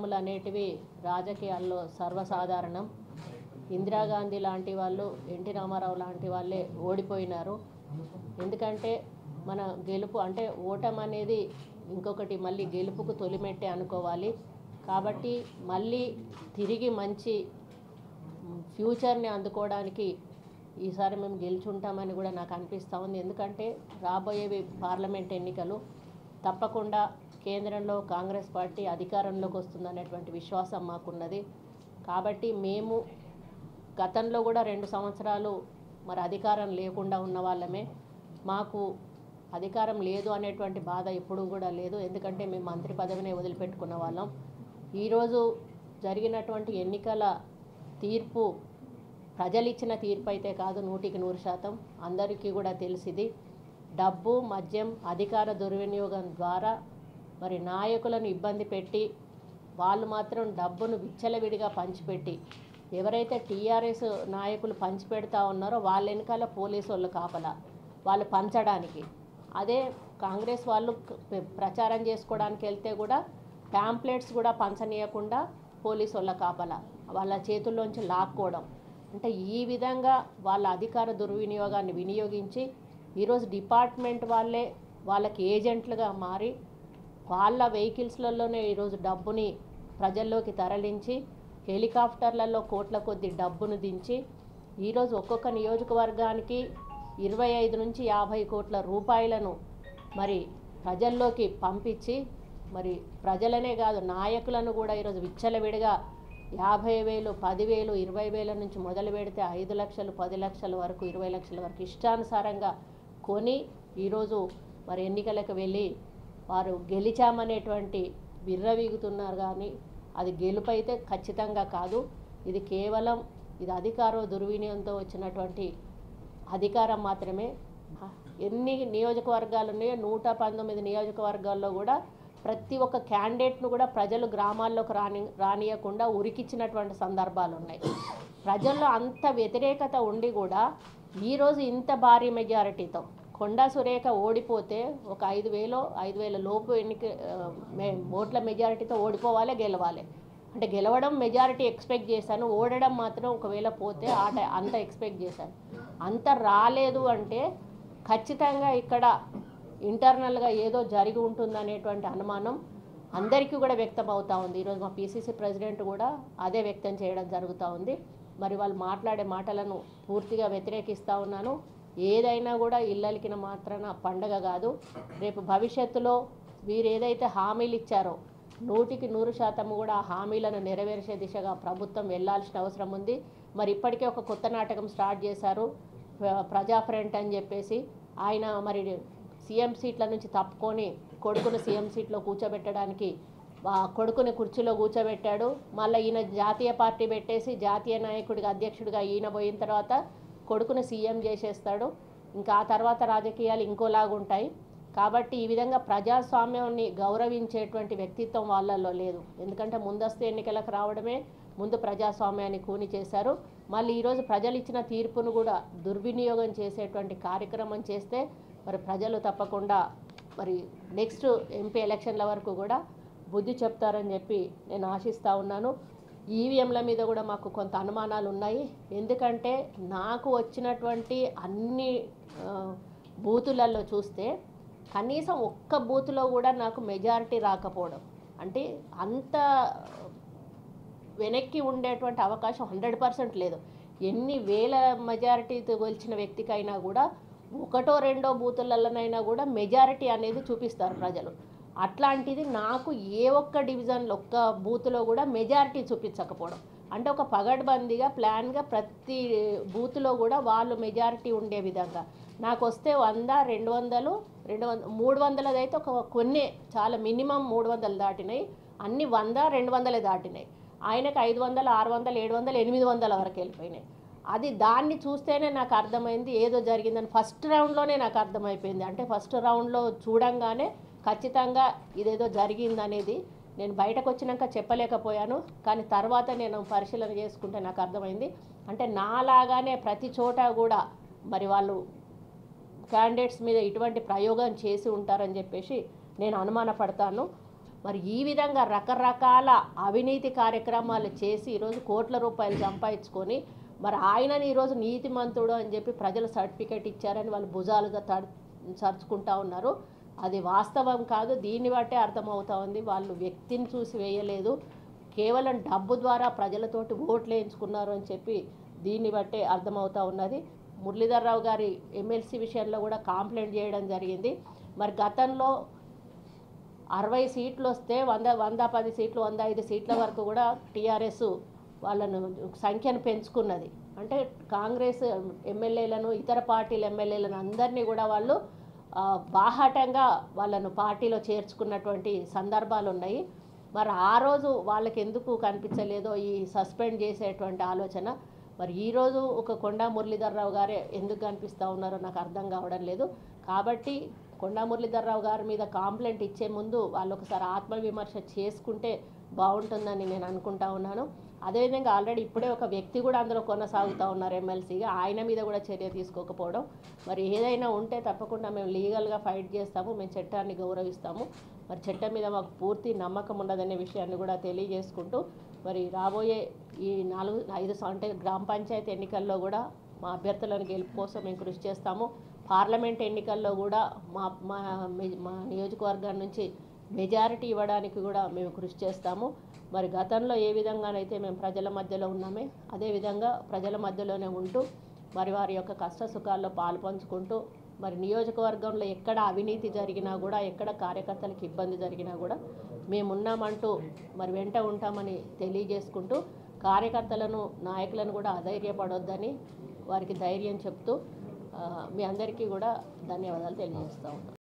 ఓటములు అనేటివి రాజకీయాల్లో సర్వసాధారణం ఇందిరాగాంధీ లాంటి వాళ్ళు ఎన్టీ రామారావు లాంటి వాళ్ళే ఓడిపోయినారు ఎందుకంటే మన గెలుపు అంటే ఓటం అనేది ఇంకొకటి మళ్ళీ గెలుపుకు తొలిమెట్టే అనుకోవాలి కాబట్టి మళ్ళీ తిరిగి మంచి ఫ్యూచర్ని అందుకోవడానికి ఈసారి మేము గెలుచుంటామని కూడా నాకు అనిపిస్తూ ఉంది ఎందుకంటే రాబోయేవి పార్లమెంట్ ఎన్నికలు తప్పకుండా కేంద్రంలో కాంగ్రెస్ పార్టీ అధికారంలోకి వస్తుందనేటువంటి విశ్వాసం మాకున్నది కాబట్టి మేము గతంలో కూడా రెండు సంవత్సరాలు మరి అధికారం లేకుండా ఉన్న వాళ్ళమే మాకు అధికారం లేదు అనేటువంటి బాధ ఎప్పుడూ కూడా లేదు ఎందుకంటే మేము మంత్రి పదవినే వదిలిపెట్టుకున్న వాళ్ళం ఈరోజు జరిగినటువంటి ఎన్నికల తీర్పు ప్రజలు ఇచ్చిన తీర్పు అయితే కాదు నూటికి నూరు శాతం అందరికీ కూడా తెలిసింది డబ్బు మద్యం అధికార దుర్వినియోగం ద్వారా మరి నాయకులను ఇబ్బంది పెట్టి వాళ్ళు మాత్రం డబ్బును విచ్చలవిడిగా పంచిపెట్టి ఎవరైతే టీఆర్ఎస్ నాయకులు పంచిపెడతా ఉన్నారో వాళ్ళ వెనకాల పోలీసు వాళ్ళు కాపలా వాళ్ళు పంచడానికి అదే కాంగ్రెస్ వాళ్ళు క- ప్రచారం చేసుకోవడానికి వెళ్తే కూడా ప్యాంప్లెట్స్ కూడా పంచనీయకుండా పోలీసు వాళ్ళ కాపలా వాళ్ళ చేతుల్లోంచి లాక్కోవడం అంటే ఈ విధంగా వాళ్ళ అధికార దుర్వినియోగాన్ని వినియోగించి ఈరోజు డిపార్ట్మెంట్ వాళ్ళే వాళ్ళకి ఏజెంట్లుగా మారి వాళ్ళ వెహికల్స్లలోనే ఈరోజు డబ్బుని ప్రజల్లోకి తరలించి హెలికాప్టర్లలో కోట్ల కొద్ది డబ్బును దించి ఈరోజు ఒక్కొక్క నియోజకవర్గానికి ఇరవై ఐదు నుంచి యాభై కోట్ల రూపాయలను మరి ప్రజల్లోకి పంపించి మరి ప్రజలనే కాదు నాయకులను కూడా ఈరోజు విచ్చలవిడిగా యాభై వేలు పదివేలు ఇరవై వేల నుంచి మొదలు పెడితే ఐదు లక్షలు పది లక్షల వరకు ఇరవై లక్షల వరకు ఇష్టానుసారంగా కొని ఈరోజు మరి ఎన్నికలకు వెళ్ళి వారు గెలిచామనేటువంటి విర్రవీగుతున్నారు కానీ అది గెలుపు అయితే ఖచ్చితంగా కాదు ఇది కేవలం ఇది అధికార దుర్వినియోగంతో వచ్చినటువంటి అధికారం మాత్రమే ఎన్ని నియోజకవర్గాలు ఉన్నాయో నూట పంతొమ్మిది నియోజకవర్గాల్లో కూడా ప్రతి ఒక్క క్యాండిడేట్ను కూడా ప్రజలు గ్రామాల్లోకి రాని రానియకుండా ఉరికిచ్చినటువంటి సందర్భాలు ఉన్నాయి ప్రజల్లో అంత వ్యతిరేకత ఉండి కూడా ఈరోజు ఇంత భారీ మెజారిటీతో కొండా సురేఖ ఓడిపోతే ఒక ఐదు వేలు ఐదు వేల లోపు ఎన్నిక ఆ, మే- ఓట్ల మెజారిటీతో ఓడిపోవాలి గెలవాలి అంటే గెలవడం మెజారిటీ ఎక్స్పెక్ట్ చేశాను ఓడడం మాత్రం ఒకవేళ పోతే ఆట అంత ఎక్స్పెక్ట్ చేశాను అంత రాలేదు అంటే ఖచ్చితంగా ఇక్కడ ఇంటర్నల్గా ఏదో జరిగి ఉంటుందనేటువంటి అనుమానం అందరికీ కూడా వ్యక్తం అవుతా ఉంది ఈరోజు మా పీసీసీ ప్రెసిడెంట్ కూడా అదే వ్యక్తం చేయడం జరుగుతూ ఉంది మరి వాళ్ళు మాట్లాడే మాటలను పూర్తిగా వ్యతిరేకిస్తూ ఉన్నాను ఏదైనా కూడా ఇల్లలికిన మాత్రాన పండగ కాదు రేపు భవిష్యత్తులో వీరు ఏదైతే హామీలు ఇచ్చారో నూటికి నూరు శాతం కూడా ఆ హామీలను నెరవేర్చే దిశగా ప్రభుత్వం వెళ్ళాల్సిన అవసరం ఉంది మరి ఇప్పటికే ఒక కొత్త నాటకం స్టార్ట్ చేశారు ప్ర- ప్రజా ఫ్రంట్ అని చెప్పేసి ఆయన మరి సీఎం సీట్ల నుంచి తప్పుకొని కొడుకును సీఎం సీట్లో కూర్చోబెట్టడానికి ఆ కొడుకుని కుర్చీలో కూర్చోబెట్టాడు మళ్ళీ ఈయన జాతీయ పార్టీ పెట్టేసి జాతీయ నాయకుడిగా అధ్యక్షుడిగా ఈయన పోయిన తర్వాత కొడుకును సీఎం చేసేస్తాడు ఇంకా ఆ తర్వాత రాజకీయాలు ఇంకోలాగా ఉంటాయి కాబట్టి ఈ విధంగా ప్రజాస్వామ్యాన్ని గౌరవించేటువంటి వ్యక్తిత్వం వాళ్ళల్లో లేదు ఎందుకంటే ముందస్తు ఎన్నికలకు రావడమే ముందు ప్రజాస్వామ్యాన్ని కూని చేశారు మళ్ళీ ఈరోజు ప్రజలు ఇచ్చిన తీర్పును కూడా దుర్వినియోగం చేసేటువంటి కార్యక్రమం చేస్తే మరి ప్రజలు తప్పకుండా మరి నెక్స్ట్ ఎంపీ ఎలక్షన్ల వరకు కూడా బుద్ధి చెప్తారని చెప్పి నేను ఆశిస్తూ ఉన్నాను ఈవీఎంల మీద కూడా మాకు కొంత అనుమానాలు ఉన్నాయి ఎందుకంటే నాకు వచ్చినటువంటి అన్ని ఆ, బూతులలో చూస్తే కనీసం ఒక్క బూత్లో కూడా నాకు మెజారిటీ రాకపోవడం అంటే అంత వెనక్కి ఉండేటువంటి అవకాశం హండ్రెడ్ పర్సెంట్ లేదు ఎన్ని వేల మెజారిటీతో గెలిచిన వ్యక్తికైనా కూడా ఒకటో రెండో బూతులలోనైనా కూడా మెజారిటీ అనేది చూపిస్తారు ప్రజలు అట్లాంటిది నాకు ఏ ఒక్క డివిజన్లో ఒక్క బూత్లో కూడా మెజారిటీ చూపించకపోవడం అంటే ఒక పగడ్బందీగా ప్లాన్గా ప్రతి బూత్లో కూడా వాళ్ళు మెజారిటీ ఉండే విధంగా నాకు వస్తే వంద రెండు వందలు రెండు వంద మూడు వందలది అయితే ఒక కొన్ని చాలా మినిమం మూడు వందలు దాటినాయి అన్ని వంద రెండు వందలే దాటినాయి ఆయనకు ఐదు వందలు ఆరు వందలు ఏడు వందలు ఎనిమిది వందల వరకు వెళ్ళిపోయినాయి అది దాన్ని చూస్తేనే నాకు అర్థమైంది ఏదో జరిగిందని ఫస్ట్ రౌండ్లోనే నాకు అర్థమైపోయింది అంటే ఫస్ట్ రౌండ్లో చూడంగానే ఖచ్చితంగా ఇదేదో జరిగిందనేది నేను బయటకు వచ్చినాక చెప్పలేకపోయాను కానీ తర్వాత నేను పరిశీలన చేసుకుంటే నాకు అర్థమైంది అంటే నాలాగానే ప్రతి చోట కూడా మరి వాళ్ళు క్యాండిడేట్స్ మీద ఇటువంటి ప్రయోగం చేసి ఉంటారని చెప్పేసి నేను అనుమానపడతాను మరి ఈ విధంగా రకరకాల అవినీతి కార్యక్రమాలు చేసి ఈరోజు కోట్ల రూపాయలు సంపాదించుకొని మరి ఆయనని ఈరోజు నీతిమంతుడు అని చెప్పి ప్రజలు సర్టిఫికేట్ ఇచ్చారని వాళ్ళు భుజాలుగా తడు సరుచుకుంటా ఉన్నారు అది వాస్తవం కాదు దీన్ని బట్టే అర్థమవుతా ఉంది వాళ్ళు వ్యక్తిని చూసి వేయలేదు కేవలం డబ్బు ద్వారా ప్రజలతోటి ఓట్లు వేయించుకున్నారు అని చెప్పి దీన్ని బట్టే అర్థమవుతా ఉన్నది మురళీధర్ రావు గారి ఎమ్మెల్సీ విషయంలో కూడా కంప్లైంట్ చేయడం జరిగింది మరి గతంలో అరవై సీట్లు వస్తే వంద వంద పది సీట్లు వంద ఐదు సీట్ల వరకు కూడా టీఆర్ఎస్ వాళ్ళను సంఖ్యను పెంచుకున్నది అంటే కాంగ్రెస్ ఎమ్మెల్యేలను ఇతర పార్టీల ఎమ్మెల్యేలను అందరినీ కూడా వాళ్ళు ఆ, బాహాటంగా వాళ్ళను పార్టీలో చేర్చుకున్నటువంటి సందర్భాలు ఉన్నాయి మరి ఆ రోజు వాళ్ళకి ఎందుకు కనిపించలేదో ఈ సస్పెండ్ చేసేటువంటి ఆలోచన మరి ఈరోజు ఒక కొండా మురళీధర్రావు గారే ఎందుకు కనిపిస్తూ ఉన్నారో నాకు అర్థం కావడం లేదు కాబట్టి కొండా మురళీధర్రావు గారి మీద కాంప్లైంట్ ఇచ్చే ముందు వాళ్ళు ఒకసారి ఆత్మవిమర్శ చేసుకుంటే బాగుంటుందని నేను అనుకుంటా ఉన్నాను అదేవిధంగా ఆల్రెడీ ఇప్పుడే ఒక వ్యక్తి కూడా అందులో కొనసాగుతూ ఉన్నారు ఎమ్మెల్సీగా ఆయన మీద కూడా చర్య తీసుకోకపోవడం మరి ఏదైనా ఉంటే తప్పకుండా మేము లీగల్గా ఫైట్ చేస్తాము మేము చట్టాన్ని గౌరవిస్తాము మరి చట్టం మీద మాకు పూర్తి నమ్మకం ఉండదనే విషయాన్ని కూడా తెలియజేసుకుంటూ మరి రాబోయే ఈ నాలుగు ఐదు సం- అంటే గ్రామ పంచాయతీ ఎన్నికల్లో కూడా మా అభ్యర్థులను గెలుపు కోసం మేము కృషి చేస్తాము పార్లమెంట్ ఎన్నికల్లో కూడా మా మా మె- మా నియోజకవర్గం నుంచి మెజారిటీ ఇవ్వడానికి కూడా మేము కృషి చేస్తాము మరి గతంలో ఏ విధంగానైతే మేము ప్రజల మధ్యలో ఉన్నామే అదేవిధంగా ప్రజల మధ్యలోనే ఉంటూ మరి వారి యొక్క కష్ట సుఖాల్లో పాలు పంచుకుంటూ మరి నియోజకవర్గంలో ఎక్కడ అవినీతి జరిగినా కూడా ఎక్కడ కార్యకర్తలకు ఇబ్బంది జరిగినా కూడా మేమున్నామంటూ మరి వెంట ఉంటామని తెలియజేసుకుంటూ కార్యకర్తలను నాయకులను కూడా అధైర్యపడొద్దని వారికి ధైర్యం చెప్తూ ఆ, మీ అందరికీ కూడా ధన్యవాదాలు తెలియజేస్తా ఉన్నాను